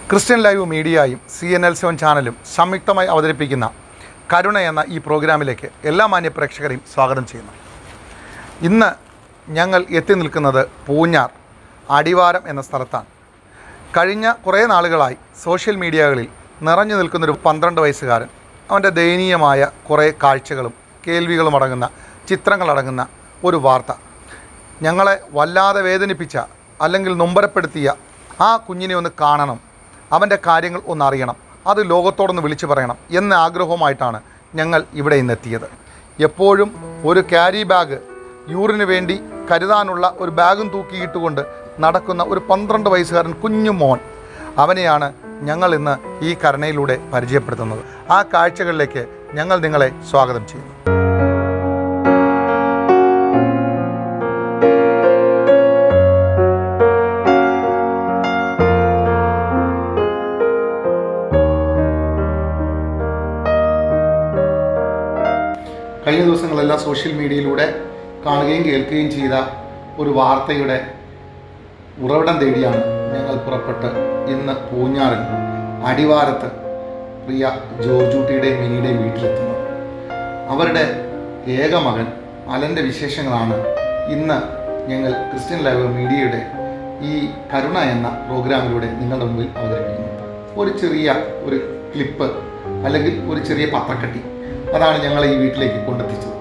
Christian live മീഡിയയും C N L seven ചാനലും സംയുക്തമായി അവതരിപ്പിക്കുന്ന കരുണ എന്ന ഈ പ്രോഗ്രാമിലേക്ക് എല്ലാ മാന്യ പ്രേക്ഷകരെയും സ്വാഗതം ചെയ്യുന്നു ഇന്ന് ഞങ്ങൾ എത്തി നിൽക്കുന്നത് പൂഞ്ഞാർ അടിവാരം എന്ന സ്ഥലത്താണ് കഴിഞ്ഞ കുറേ നാളുകളായി സോഷ്യൽ മീഡിയകളിൽ നിറഞ്ഞു നിൽക്കുന്നൊരു പന്ത്രണ്ട് വയസ്സുകാരൻ അവൻ്റെ ദയനീയമായ കുറേ കാഴ്ചകളും കേൾവികളും അടങ്ങുന്ന ചിത്രങ്ങളടങ്ങുന്ന ഒരു വാർത്ത ഞങ്ങളെ വല്ലാതെ വേദനിപ്പിച്ച അല്ലെങ്കിൽ നൊമ്പരപ്പെടുത്തിയ ആ കുഞ്ഞിനെ ഒന്ന് കാണണം അവൻ്റെ കാര്യങ്ങൾ ഒന്ന് അറിയണം അത് ലോകത്തോടൊന്ന് വിളിച്ചു പറയണം എന്ന ആഗ്രഹവുമായിട്ടാണ് ഞങ്ങൾ ഇവിടെ ഇന്നെത്തിയത് എപ്പോഴും ഒരു ക്യാരി ബാഗ് യൂറിന് വേണ്ടി കരുതാനുള്ള ഒരു ബാഗും തൂക്കിയിട്ടുകൊണ്ട് നടക്കുന്ന ഒരു പന്ത്രണ്ട് വയസ്സുകാരൻ കുഞ്ഞു മോൻ അവനെയാണ് ഞങ്ങൾ ഇന്ന് ഈ കരുണയിലൂടെ പരിചയപ്പെടുത്തുന്നത് ആ കാഴ്ചകളിലേക്ക് ഞങ്ങൾ നിങ്ങളെ സ്വാഗതം ചെയ്യുന്നു കഴിഞ്ഞ ദിവസങ്ങളെല്ലാം സോഷ്യൽ മീഡിയയിലൂടെ കാണുകയും കേൾക്കുകയും ചെയ്ത ഒരു വാർത്തയുടെ ഉറവിടം തേടിയാണ് ഞങ്ങൾ പുറപ്പെട്ട് ഇന്ന് പൂഞ്ഞാറിൽ അടിവാരത്ത് പ്രിയ ജോർജൂട്ടിയുടെയും മിനിയുടെയും വീട്ടിലെത്തുന്നത് അവരുടെ ഏക മകൻ അലൻ്റെ വിശേഷങ്ങളാണ് ഇന്ന് ഞങ്ങൾ ക്രിസ്ത്യൻ ലൈവ് മീഡിയയുടെ ഈ കരുണ എന്ന പ്രോഗ്രാമിലൂടെ നിങ്ങളുടെ മുമ്പിൽ അവതരിപ്പിക്കുന്നത് ഒരു ചെറിയ ഒരു ക്ലിപ്പ് അല്ലെങ്കിൽ ഒരു ചെറിയ പത്രക്കട്ടി അതാണ് ഞങ്ങൾ ഈ വീട്ടിലേക്ക് കൊണ്ടെത്തിച്ചത്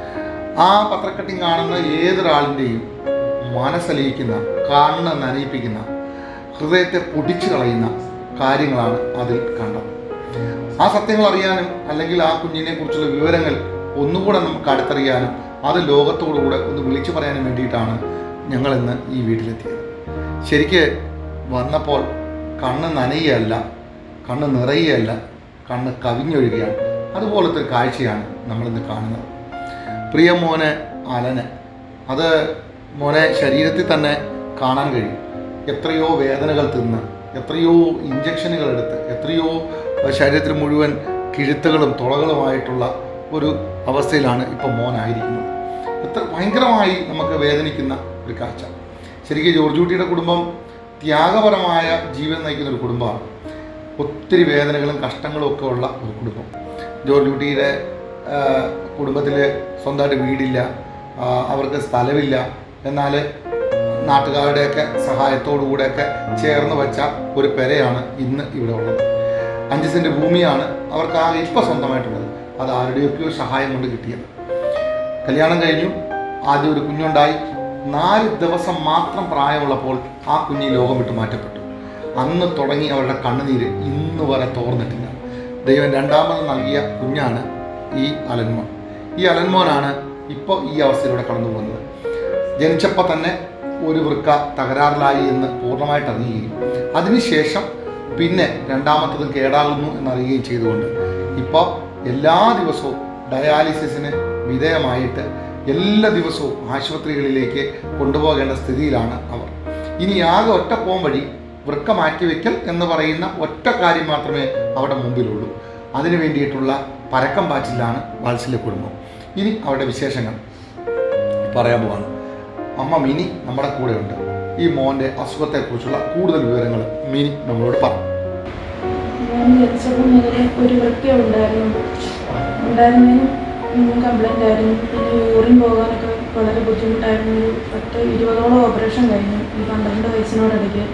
ആ പത്രക്കട്ടി കാണുന്ന ഏതൊരാളിൻ്റെയും മനസ്സലിയിക്കുന്ന കണ്ണ് നനയിപ്പിക്കുന്ന ഹൃദയത്തെ പൊടിച്ചു കളയുന്ന കാര്യങ്ങളാണ് അതിൽ കണ്ടത് ആ സത്യങ്ങൾ അറിയാനും അല്ലെങ്കിൽ ആ കുഞ്ഞിനെ കുറിച്ചുള്ള വിവരങ്ങൾ ഒന്നുകൂടെ നമുക്ക് അടുത്തറിയാനും അത് ലോകത്തോടുകൂടെ ഒന്ന് വിളിച്ചു പറയാനും വേണ്ടിയിട്ടാണ് ഞങ്ങൾ ഇന്ന് ഈ വീട്ടിലെത്തിയത് ശരിക്ക് വന്നപ്പോൾ കണ്ണ് നനയുകയല്ല കണ്ണ് നിറയുകയല്ല കണ്ണ് കവിഞ്ഞൊഴുകയാണ് അതുപോലത്തെ ഒരു കാഴ്ചയാണ് നമ്മളിന്ന് കാണുന്നത് പ്രിയ മോനെ അലന് അത് മോനെ ശരീരത്തിൽ തന്നെ കാണാൻ കഴിയും എത്രയോ വേദനകൾ തിന്ന് എത്രയോ ഇഞ്ചക്ഷനുകൾ എടുത്ത് എത്രയോ ശരീരത്തിൽ മുഴുവൻ കിഴുത്തുകളും തുളകളുമായിട്ടുള്ള ഒരു അവസ്ഥയിലാണ് ഇപ്പം മോനായിരിക്കുന്നത് എത്ര ഭയങ്കരമായി നമുക്ക് വേദനിക്കുന്ന ഒരു കാഴ്ച ശരിക്കും ജോർജൂട്ടിയുടെ കുടുംബം ത്യാഗപരമായ ജീവിതം നയിക്കുന്ന ഒരു കുടുംബമാണ് ഒത്തിരി വേദനകളും കഷ്ടങ്ങളും ഒക്കെ ഉള്ള ഒരു കുടുംബം ജോർജൂട്ടിയുടെ കുടുംബത്തിൽ സ്വന്തമായിട്ട് വീടില്ല ആ, അവർക്ക് സ്ഥലമില്ല എന്നാൽ നാട്ടുകാരുടെയൊക്കെ സഹായത്തോടു കൂടെയൊക്കെ ചേർന്ന് വെച്ച ഒരു പെരയാണ് ഇന്ന് ഇവിടെ ഉള്ളത് അഞ്ച് സെൻറ്റ് ഭൂമിയാണ് അവർക്ക് ആകെ ഇപ്പോൾ സ്വന്തമായിട്ടുള്ളത് അത് ആരുടെയൊക്കെയോ സഹായം കൊണ്ട് കിട്ടിയത് കല്യാണം കഴിഞ്ഞു ആദ്യം ഒരു കുഞ്ഞുണ്ടായി നാല് ദിവസം മാത്രം പ്രായമുള്ളപ്പോൾ ആ കുഞ്ഞ് ഈ ലോകം വിട്ട് മാറ്റപ്പെട്ടു അന്ന് തുടങ്ങി അവരുടെ കണ്ണുനീര് ഇന്ന് വരെ തോർന്നിട്ടില്ല ദൈവം രണ്ടാമത് നൽകിയ കുഞ്ഞാണ് ഈ അലന്മോൻ ഈ അലന്മോനാണ് ഇപ്പോൾ ഈ അവസ്ഥയിലൂടെ കടന്നു പോകുന്നത് ജനിച്ചപ്പോൾ തന്നെ ഒരു വൃക്ക തകരാറിലായി എന്ന് പൂർണ്ണമായിട്ട് അറിയുകയും അതിനുശേഷം പിന്നെ രണ്ടാമത്തതും കേടാകുന്നു എന്നറിയുകയും ചെയ്തുകൊണ്ട് ഇപ്പോൾ എല്ലാ ദിവസവും ഡയാലിസിസിന് വിധേയമായിട്ട് എല്ലാ ദിവസവും ആശുപത്രികളിലേക്ക് കൊണ്ടുപോകേണ്ട സ്ഥിതിയിലാണ് അവർ ഇനി ആകെ ഒറ്റ പോം വഴി വൃക്ക മാറ്റിവെക്കൽ എന്ന് പറയുന്ന ഒറ്റ കാര്യം മാത്രമേ അവിടെ മുമ്പിലുള്ളൂ അതിനു വേണ്ടിയിട്ടുള്ള പരക്കം പാച്ചിലാണ് വാത്സല്യ കുടുംബം ഇനി അവരുടെ വിശേഷങ്ങൾ പറയാൻ പോവാണ് അമ്മ മിനി നമ്മുടെ കൂടെയുണ്ട് ഈ മോൻ്റെ അസുഖത്തെക്കുറിച്ചുള്ള കൂടുതൽ വിവരങ്ങൾ മിനി നമ്മളോട് പറഞ്ഞു ഞാൻ ജനിച്ചപ്പോൾ മുതൽ ഒരു വൃക്ക ഉണ്ടായിരുന്നു ഉണ്ടായിരുന്നതിന് കംപ്ലൈൻ്റ് ആയിരുന്നു പിന്നെ യൂറിൻ പോകാനൊക്കെ വളരെ ബുദ്ധിമുട്ടായിരുന്നു ഒരു പത്ത് ഇരുപതോളം ഓപ്പറേഷൻ കഴിഞ്ഞു ഈ പന്ത്രണ്ട് വയസ്സിനോടടുക്ക്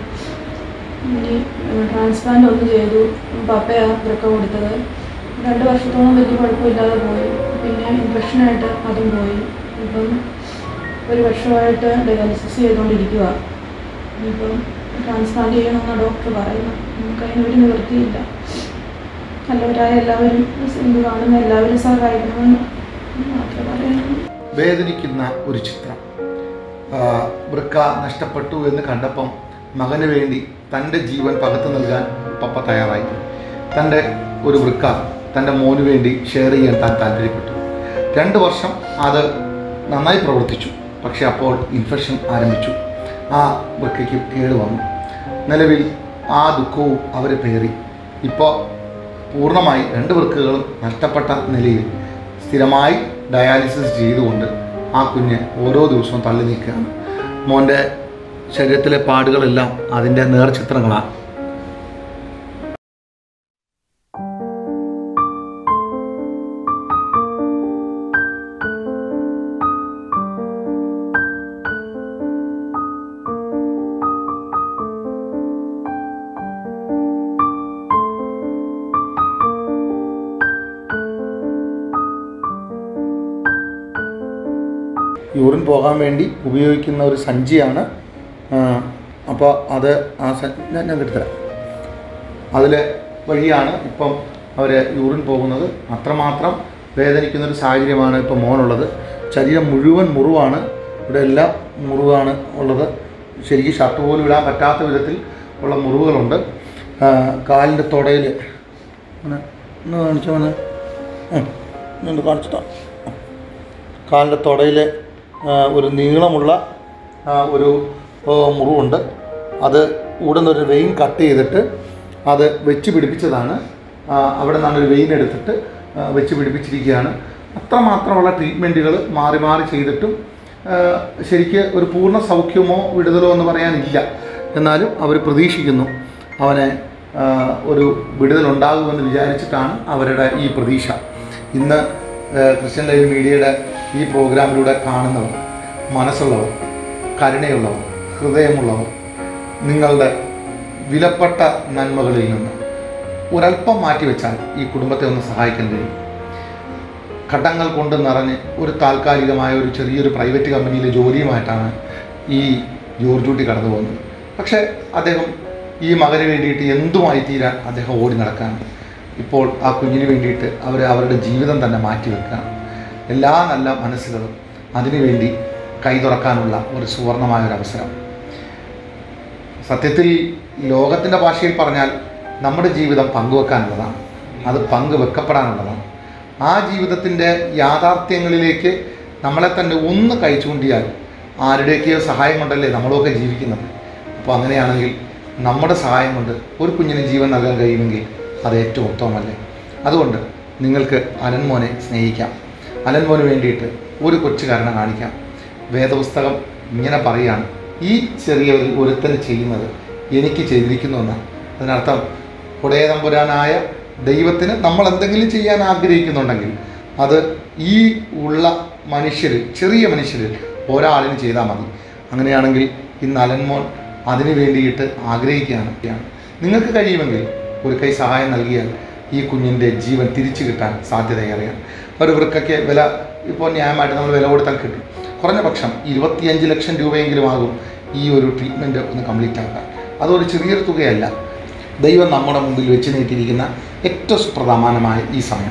ഇനി ട്രാൻസ്പ്ലാന്റ് ഒന്ന് ചെയ്തു പപ്പയാണ് വൃക്ക കൊടുത്തത് രണ്ട് വർഷത്തോളം വലിയ കുഴപ്പമില്ലാതെ പോയി പിന്നെ ഇൻഫെക്ഷനായിട്ട് അതും പോയി ഇപ്പം ഒരു വർഷമായിട്ട് ഡയാലിസിസ് ചെയ്തുകൊണ്ടിരിക്കുക ഇപ്പം ട്രാൻസ്പ്ലാന്റ് ചെയ്യണമെന്നാണ് ഡോക്ടർ പറയുന്നത് നമുക്ക് അതിനൊരു നിവൃത്തിയില്ല നല്ലവരായ എല്ലാവരും ഇത് കാണുന്ന എല്ലാവരും സഹായിക്കണമെന്ന് മാത്രമേ പറയാനുള്ളൂ വേദനിക്കുന്ന ഒരു ചിത്രം ആ, വൃക്ക നഷ്ടപ്പെട്ടു എന്ന് കണ്ടപ്പം മകന് വേണ്ടി തൻ്റെ ജീവൻ പകർത്തു നൽകാൻ പപ്പ തയ്യാറായി തൻ്റെ ഒരു വൃക്ക തൻ്റെ മോന് വേണ്ടി ഷെയർ ചെയ്യാൻ താൻ താല്പര്യപ്പെട്ടു രണ്ട് വർഷം അത് നന്നായി പ്രവർത്തിച്ചു പക്ഷെ അപ്പോൾ ഇൻഫെക്ഷൻ ആരംഭിച്ചു ആ വൃക്കയ്ക്ക് കേട് വന്നു നിലവിൽ ആ ദുഃഖവും അവർ പേറി ഇപ്പോൾ പൂർണ്ണമായി രണ്ട് വൃക്കകളും നഷ്ടപ്പെട്ട നിലയിൽ സ്ഥിരമായി ഡയാലിസിസ് ചെയ്തുകൊണ്ട് ആ കുഞ്ഞ് ഓരോ ദിവസവും തള്ളി നീക്കുകയാണ് മോൻ്റെ ശരീരത്തിലെ പാടുകളെല്ലാം അതിൻ്റെ നേർചിത്രങ്ങളാണ് യൂറിൻ പോകാൻ വേണ്ടി ഉപയോഗിക്കുന്ന ഒരു സഞ്ചിയാണ് അപ്പോൾ അത് ആ സ ഞാൻ ഞാൻ എടുത്തരാം അതിൽ വഴിയാണ് ഇപ്പം അവർ യൂറിൻ പോകുന്നത് അത്രമാത്രം വേദനിക്കുന്ന ഒരു സാഹചര്യമാണ് ഇപ്പം മോനുള്ളത് ശരീരം മുഴുവൻ മുറിവാണ് ഇവിടെ എല്ലാം മുറിവാണ് ഉള്ളത് ശരിക്കും ഷർട്ട് പോലും ഇടാൻ പറ്റാത്ത വിധത്തിൽ ഉള്ള മുറിവുകളുണ്ട് ആ, കാലിൻ്റെ തുടയിൽ ഒന്ന് ഒന്ന് കാണിച്ചു മോനെ ഉം, ഒന്ന് കാണിച്ചിട്ടാ കാലിൻ്റെ തുടയിൽ ഒരു നീളമുള്ള ആ, ഒരു ഓ, മുറിവുണ്ട് അത് ഇവിടെ നിന്നൊരു വെയിൻ കട്ട് ചെയ്തിട്ട് അത് വെച്ച് പിടിപ്പിച്ചതാണ് ആ, അവിടെ നിന്നാണ് ഒരു വെയിൻ എടുത്തിട്ട് ആ, വെച്ച് പിടിപ്പിച്ചിരിക്കുകയാണ് അത്രമാത്രമുള്ള ട്രീറ്റ്മെൻറ്റുകൾ മാറി മാറി ചെയ്തിട്ടും ആ, ശരിക്ക് ഒരു പൂർണ്ണ സൗഖ്യമോ വിടുതലോ എന്ന് പറയാനില്ല എന്നാലും അവർ പ്രതീക്ഷിക്കുന്നു അവനെ ആ, ഒരു വിടുതലുണ്ടാകുമെന്ന് വിചാരിച്ചിട്ടാണ് അവരുടെ ഈ പ്രതീക്ഷ ഇന്ന് ആ, ക്രിസ്ത്യൻ ലൈവ് മീഡിയയുടെ ഈ പ്രോഗ്രാമിലൂടെ കാണുന്നവർ മനസ്സുള്ളവർ കരുണയുള്ളവർ ഹൃദയമുള്ളവർ നിങ്ങളുടെ വിലപ്പെട്ട നന്മകളിൽ നിന്ന് ഒരല്പം മാറ്റിവെച്ചാൽ ഈ കുടുംബത്തെ ഒന്ന് സഹായിക്കാൻ കഴിയും ഘട്ടങ്ങൾ കൊണ്ട് നിറഞ്ഞ് ഒരു താൽക്കാലികമായ ഒരു ചെറിയൊരു പ്രൈവറ്റ് കമ്പനിയിലെ ജോലിയുമായിട്ടാണ് ഈ ജോർജ് കുട്ടി കടന്നു പോകുന്നത് പക്ഷേ അദ്ദേഹം ഈ മകന് വേണ്ടിയിട്ട് എന്തുമായി തീരാൻ അദ്ദേഹം ഓടി നടക്കാണ് ഇപ്പോൾ ആ കുഞ്ഞിന് വേണ്ടിയിട്ട് അവർ അവരുടെ ജീവിതം തന്നെ മാറ്റിവെക്കുകയാണ് എല്ലാ നല്ല മനസ്സുകളും അതിനുവേണ്ടി കൈ തുറക്കാനുള്ള ഒരു സുവർണമായ ഒരു അവസരം സത്യത്തിൽ ലോകത്തിൻ്റെ ഭാഷയിൽ പറഞ്ഞാൽ നമ്മുടെ ജീവിതം പങ്കുവെക്കാനുള്ളതാണ് അത് പങ്കുവെക്കപ്പെടാനുള്ളതാണ് ആ ജീവിതത്തിൻ്റെ യാഥാർത്ഥ്യങ്ങളിലേക്ക് നമ്മളെ തന്നെ ഒന്ന് കൈ ചൂണ്ടിയാൽ ആരുടെയൊക്കെയോ സഹായം കൊണ്ടല്ലേ നമ്മളൊക്കെ ജീവിക്കുന്നത് അപ്പോൾ അങ്ങനെയാണെങ്കിൽ നമ്മുടെ സഹായം കൊണ്ട് ഒരു കുഞ്ഞിന് ജീവൻ നൽകാൻ കഴിയുമെങ്കിൽ അത് ഏറ്റവും ഉത്തമമല്ലേ അതുകൊണ്ട് നിങ്ങൾക്ക് അലൻമോനെ സ്നേഹിക്കാം അലൻമോന് വേണ്ടിയിട്ട് ഒരു കൊച്ചു കരുണ കാണിക്കാം വേദപുസ്തകം ഇങ്ങനെ പറയുകയാണ് ഈ ചെറിയ ഒരു ഒരുത്തന് ചെയ്യുന്നത് എനിക്ക് ചെയ്തിരിക്കുന്നുവെന്നാണ് അതിനർത്ഥം കുടയതമ്പുരാനായ ദൈവത്തിന് നമ്മൾ എന്തെങ്കിലും ചെയ്യാൻ ആഗ്രഹിക്കുന്നുണ്ടെങ്കിൽ അത് ഈ ഉള്ള മനുഷ്യരിൽ ചെറിയ മനുഷ്യരിൽ ഒരാളിന് ചെയ്താൽ മതി അങ്ങനെയാണെങ്കിൽ ഇന്ന് അലൻമോൻ അതിനു വേണ്ടിയിട്ട് ആഗ്രഹിക്കുകയാണ് നിങ്ങൾക്ക് കഴിയുമെങ്കിൽ ഒരു കൈ സഹായം നൽകിയാൽ ഈ കുഞ്ഞിൻ്റെ ജീവൻ തിരിച്ചു കിട്ടാൻ സാധ്യതയേറെയാണ് ഒരു വൃക്കയ്ക്ക് വില ഇപ്പോൾ ന്യായമായിട്ട് നമ്മൾ വില കൊടുത്താൽ കിട്ടും കുറഞ്ഞ പക്ഷം ഇരുപത്തിയഞ്ച് ലക്ഷം രൂപയെങ്കിലും ആകും ഈ ഒരു ട്രീറ്റ്മെൻറ്റ് ഒന്ന് കംപ്ലീറ്റ് ആക്കാൻ അതൊരു ചെറിയൊരു തുകയല്ല ദൈവം നമ്മുടെ മുമ്പിൽ വെച്ച് നീട്ടിയിരിക്കുന്ന ഏറ്റവും സുപ്രധാനമായ ഈ സമയം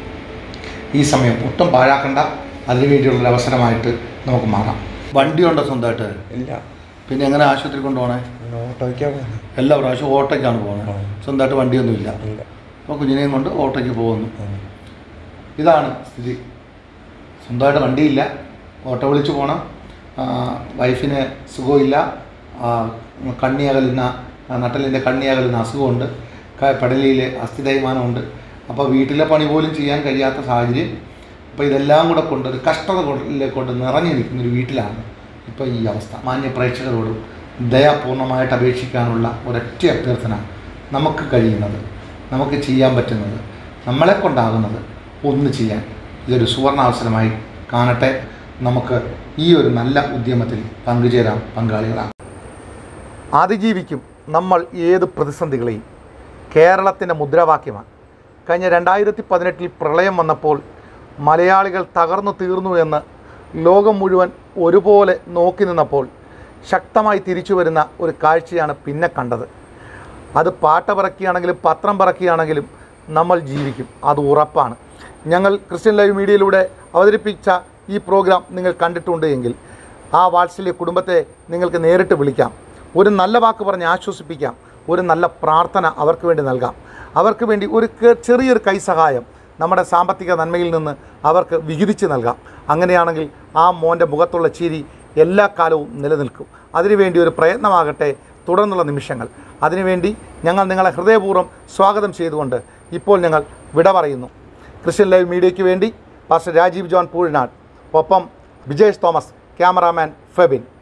ഈ സമയം ഒട്ടും പാഴാക്കണ്ട അതിനുവേണ്ടിയുള്ളൊരു അവസരമായിട്ട് നമുക്ക് മാറാം വണ്ടിയുണ്ടോ സ്വന്തമായിട്ട് ഇല്ല പിന്നെ എങ്ങനെ ആശുപത്രി കൊണ്ടുപോകണേ ഓട്ടോയ്ക്കാ പോകുന്നത് എല്ലാ പ്രാവശ്യവും ഓട്ടോയ്ക്കാണ് പോകുന്നത് ആ. സ്വന്തമായിട്ട് വണ്ടിയൊന്നുമില്ല ഇല്ല അപ്പോൾ കുഞ്ഞിനെയും കൊണ്ട് ഓട്ടോയ്ക്ക് പോകുന്നു ഉം. ഇതാണ് സ്ഥിതി സ്വന്തമായിട്ട് വണ്ടിയില്ല ഓട്ടോ വിളിച്ച് പോകണം ആ, വൈഫിന് സുഖമില്ല ആ, കണ്ണിയകലുന്ന ആ, നട്ടലിൻ്റെ കണ്ണിയകലുന്ന അസുഖമുണ്ട് ക- പെടലിയിൽ അസ്ഥി തേയ്മാനമുണ്ട് അപ്പോൾ വീട്ടിലെ പണി പോലും ചെയ്യാൻ കഴിയാത്ത സാഹചര്യം അപ്പോൾ ഇതെല്ലാം കൂടെ കൊണ്ട് ഒരു കഷ്ടത കൊണ്ട് കൊണ്ട് നിറഞ്ഞു നിൽക്കുന്ന ഒരു വീട്ടിലാണ് ഇപ്പോൾ ഈ അവസ്ഥ മാന്യ പ്രേക്ഷകരോടും ദയാപൂർണ്ണമായിട്ട് അപേക്ഷിക്കാനുള്ള ഒരൊറ്റ അഭ്യർത്ഥന നമുക്ക് കഴിയുന്നത് നമുക്ക് ചെയ്യാൻ പറ്റുന്നത് നമ്മളെ കൊണ്ടാകുന്നത് ഒന്ന് ചെയ്യാൻ ഇതൊരു സുവർണാവസരമായി കാണട്ടെ നമുക്ക് ഈ ഒരു നല്ല ഉദ്യമത്തിൽ പങ്കുചേരാം പങ്കാളികളാണ് അതിജീവിക്കും നമ്മൾ ഏത് പ്രതിസന്ധികളെയും കേരളത്തിൻ്റെ മുദ്രാവാക്യമാണ് കഴിഞ്ഞ രണ്ടായിരത്തി പതിനെട്ടിൽ പ്രളയം വന്നപ്പോൾ മലയാളികൾ തകർന്നു തീർന്നു എന്ന് ലോകം മുഴുവൻ ഒരുപോലെ നോക്കി നിന്നപ്പോൾ ശക്തമായി തിരിച്ചു വരുന്ന ഒരു കാഴ്ചയാണ് പിന്നെ കണ്ടത് അത് പാട്ട പറക്കിയാണെങ്കിലും പത്രം പറക്കിയാണെങ്കിലും നമ്മൾ ജീവിക്കും അത് ഉറപ്പാണ് ഞങ്ങൾ ക്രിസ്ത്യൻ ലൈവ് മീഡിയയിലൂടെ അവതരിപ്പിച്ച ഈ പ്രോഗ്രാം നിങ്ങൾ കണ്ടിട്ടുണ്ട് എങ്കിൽ ആ വാത്സല്യ കുടുംബത്തെ നിങ്ങൾക്ക് നേരിട്ട് വിളിക്കാം ഒരു നല്ല വാക്ക് പറഞ്ഞ് ആശ്വസിപ്പിക്കാം ഒരു നല്ല പ്രാർത്ഥന അവർക്ക് വേണ്ടി നൽകാം അവർക്ക് വേണ്ടി ഒരു കെ- ചെറിയൊരു കൈസഹായം നമ്മുടെ സാമ്പത്തിക നന്മയിൽ നിന്ന് അവർക്ക് വിഹിതിച്ച് നൽകാം അങ്ങനെയാണെങ്കിൽ ആ മോൻ്റെ മുഖത്തുള്ള ചിരി എല്ലാ കാലവും നിലനിൽക്കും അതിനുവേണ്ടി ഒരു പ്രയത്നമാകട്ടെ തുടർന്നുള്ള നിമിഷങ്ങൾ അതിനുവേണ്ടി ഞങ്ങൾ നിങ്ങളെ ഹൃദയപൂർവ്വം സ്വാഗതം ചെയ്തുകൊണ്ട് ഇപ്പോൾ ഞങ്ങൾ വിട പറയുന്നു ക്രിസ്ത്യൻ ലൈവ് മീഡിയയ്ക്ക് വേണ്ടി പാസ്റ്റർ രാജീവ് ജോൺ പൂഴിനാട് ഒപ്പം വിജേഷ് തോമസ് ക്യാമറാമാൻ ഫെബിൻ